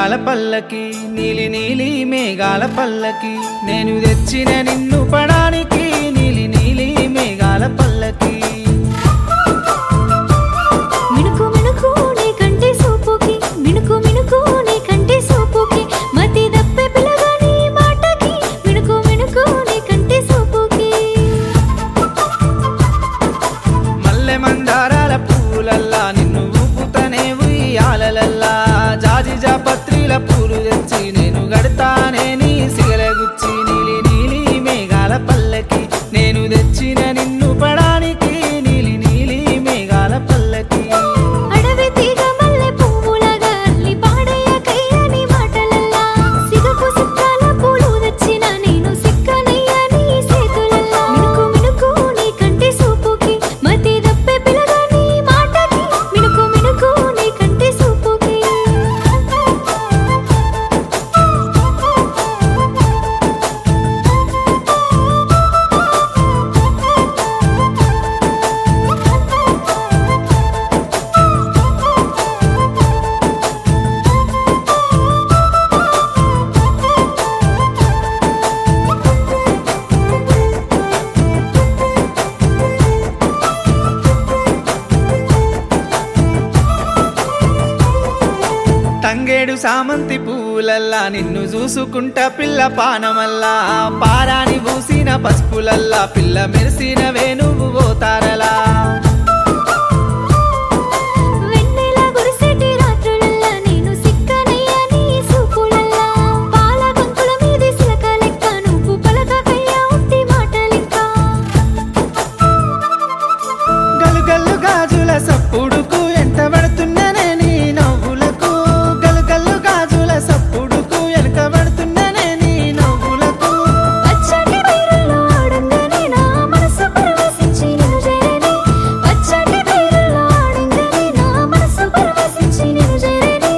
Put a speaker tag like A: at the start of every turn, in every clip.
A: మేఘాల పల్లకి నీలి నీలి మేఘాల పల్లకి నేను తెచ్చిన నిన్ను పడానికి నీలి నీలి మేఘాల పల్లకి
B: మిణుకు మిణుకు నీ కంటి సూపుకి మిణుకు మిణుకు నీ కంటి సూపుకి మతి దప్పే పిల్లగాని మాటకి మిణుకు మిణుకు నీ కంటి సూపుకి
A: మల్లె మందారాల పూలల్లా నిన్ను ఊపుతనే ఉయ్యాలలల్లా జాజి జాపత్రిల పూలు తెచ్చి నేను గడతానే నీ సిగలగుచ్చి నీలి నీలి మేఘాల పల్లకి నేను తెచ్చిన నిన్ను పడానికి నీలి నీలి మేఘాల పల్లకి
B: అడవి తీగ మల్లె పువ్వులగా అల్లి పాడయ్య కయ్యని మాటలల్లా సిగకు సిక్కాల పూలు తెచ్చిన నేను సిక్కనయ్య నీ చేతులల్లా మిణుకు మిణుకు నీ కంటి సూపుకి మతి దప్పే పిల్లగాని మాటకి మిణుకు మిణుకు నీ కంటి సూపుకి
A: తంగేడు సామంతి పూలల్లా నిన్ను చూసుకుంటా పిల్ల పానమల్లా పారాని పూసిన పసుపులల్లా పిల్ల మెరిసిన వేణువు పోతారలా
B: వెన్నెల గురిసెటి రాత్రులల్లా నేను సిక్కనయ్య నీ సూపులల్లా పాల గంతుల మీది సిలక లెక్క నువ్వు పలకకయ్య ఉట్టి మాటలింకా
A: గలు గల్లు గాజుల సప్పుడుకు ఎంత పడుతున్ననే నీ నవ్వులకు గలు గల్లు గాజుల సప్పుడుకు వెనక పడుతున్ననే నీ నవ్వులకు
B: పచ్చటి పైరుల్లో ఆడంగానే నా మనసు పరవశించి నిన్ను చేరేనే పచ్చటి పైరుల్లో ఆడంగానే నా మనసు పరవశించి నిన్ను చేరేనే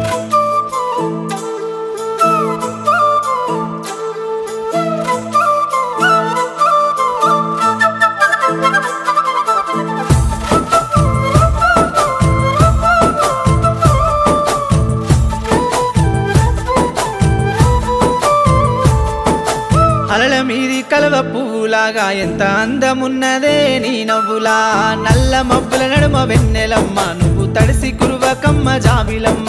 A: అలల మీది కలవ పువ్వులాగా ఎంత అందమున్నదే నీ నవ్వులా నల్ల మబ్బుల నడుమ వెన్నెలమ్మ నువ్వు తడిసి కురువకమ్మ జాబిలమ్మ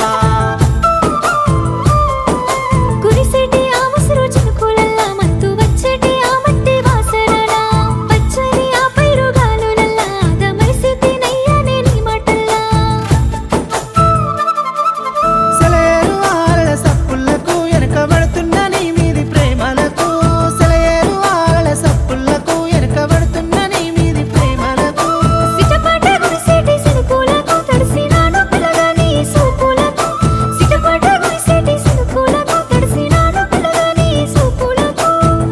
B: కురిసేటి ఆ ముసురు చినుకులల్లా మత్తు వచ్చేటి ఆ మట్టి వాసనలా పచ్చని ఆ పైరు గాలులల్లా ఆదమరిసితి నయ్యనే నీ మాటల్లా
A: సెలయేరు ఆరల సప్పులకు వెనకబడుతున్న నీ మీది ప్రేమలకు సెలయేరు ఆరల సప్పులకు వెనకబడుతున్న నీ మీది ప్రేమలకు
B: సిటపాట గురిసేటి సినుకులకు తడిసినాను పిల్లగా నీ సూపులకు సిటపాట గురిసేటి సినుకులకు తడిసినాను పిల్లగా నీ సూపులకు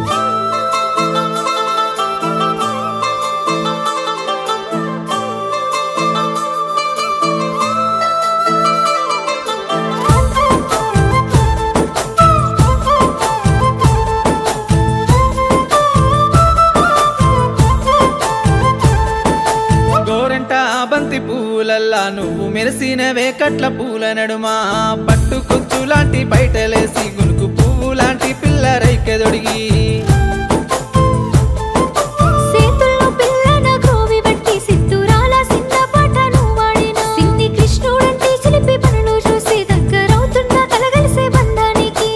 A: గోరంట బంతి పూలల్లా నువ్వు మెరిసిన వేకట్ల పూల నడుమా పట్టు కుచ్చు లాంటి బయటలేసి గునుకు పువ్వు లాంటి పిల్ల రైకెదొడిగి
B: సేతుల్లో పిల్లన గ్రోవి బట్టి సిత్తురాల సిన్న పాటను వాడిన సిన్ని కృష్ణుడంటి చిలిపి పనులు చూసి దగ్గరవుతున్న కలగలిసే బంధానికి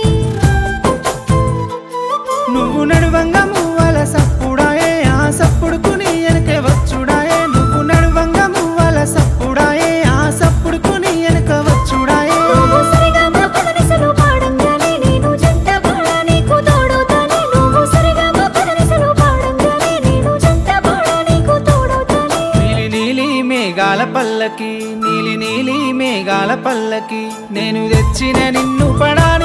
A: నువ్వు నడువంగా మువ్వల సప్పుడాయే ఆ సప్పుడుకు నీ వెనకే వచ్చుడాయే నువ్వు నడువంగా మువ్వల సప్పుడాయే ఆ సప్పుడుకు నీ వెనక వచ్చుడాయే
B: నువ్వు సరిగా మా పదనిసలు పాడంగానే నేను జంట పాడ నీకు తోడవుతానే నువ్వు సరిగా మా పదనిసలు పాడంగానే నేను జంట పాడ నీకు తోడవుతానే
A: నీలి నీలి మేఘాల పల్లకి నీలి నీలి మేఘాల పల్లకి నేను తెచ్చిన నిన్ను పడా